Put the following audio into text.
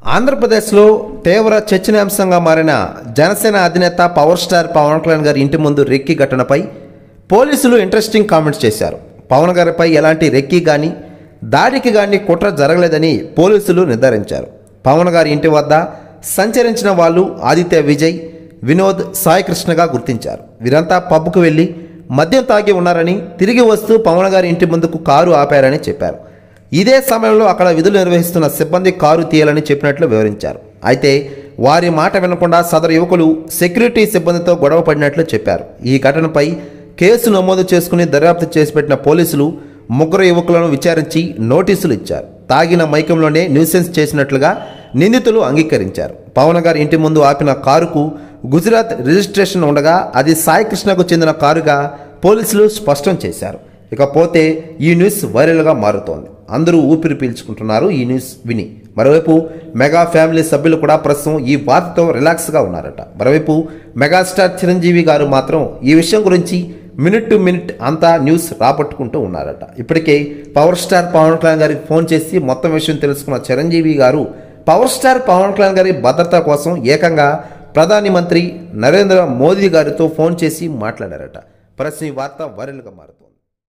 ఆంధ్రప్రదేశ్లో తీవ్ర చర్చనీయాంశంగా మారిన జనసేన అధినేత పవర్ స్టార్ పవన్ కళ్యాణ్ గారి ఇంటి ముందు రెక్కి ఘటనపై పోలీసులు ఇంట్రెస్టింగ్ కామెంట్స్ చేశారు పవన్ గారిపై ఎలాంటి రెక్కి కానీ దాడికి కానీ కుట్ర జరగలేదని పోలీసులు నిర్ధారించారు పవన్ గారి ఇంటి వద్ద సంచరించిన వాళ్ళు ఆదిత్య విజయ్ వినోద్ సాయికృష్ణగా గుర్తించారు వీరంతా పబ్కు వెళ్ళి మద్యం తాగి ఉన్నారని తిరిగి వస్తూ పవన్ గారి ఇంటి ముందుకు కారు ఆపారని చెప్పారు ఇదే సమయంలో అక్కడ విధులు నిర్వహిస్తున్న సిబ్బంది కారు తీయాలని చెప్పినట్లు వివరించారు అయితే వారి మాట వినకుండా సదరు యువకులు సెక్యూరిటీ సిబ్బందితో గొడవ పడినట్లు చెప్పారు ఈ ఘటనపై కేసు నమోదు చేసుకుని దర్యాప్తు చేసి పెట్టిన పోలీసులు ముగ్గురు యువకులను విచారించి నోటీసులు ఇచ్చారు తాగిన మైకంలోనే న్యూసెన్స్ చేసినట్లుగా నిందితులు అంగీకరించారు పవన్ గారి ఇంటి ముందు ఆపిన కారుకు గుజరాత్ రిజిస్ట్రేషన్ ఉండగా అది సాయికృష్ణకు చెందిన కారుగా పోలీసులు స్పష్టం చేశారు ఇకపోతే ఈ న్యూస్ వైరల్గా మారుతోంది అందరూ ఊపిరి పీల్చుకుంటున్నారు ఈ న్యూస్ విని మరోవైపు మెగా ఫ్యామిలీ సభ్యులు కూడా ప్రస్తుతం ఈ వార్తతో రిలాక్స్గా ఉన్నారట మరోవైపు మెగాస్టార్ చిరంజీవి గారు మాత్రం ఈ విషయం గురించి మినిట్ టు మినిట్ అంతా న్యూస్ రాబట్టుకుంటూ ఉన్నారట ఇప్పటికే పవర్ స్టార్ పవన్ కళ్యాణ్ గారికి ఫోన్ చేసి మొత్తం విషయం తెలుసుకున్న చిరంజీవి గారు పవర్ స్టార్ పవన్ కళ్యాణ్ గారి భద్రత కోసం ఏకంగా ప్రధాని మంత్రి నరేంద్ర మోదీ గారితో ఫోన్ చేసి మాట్లాడారట ప్రస్తుతం ఈ వార్త వైరల్గా మారుతోంది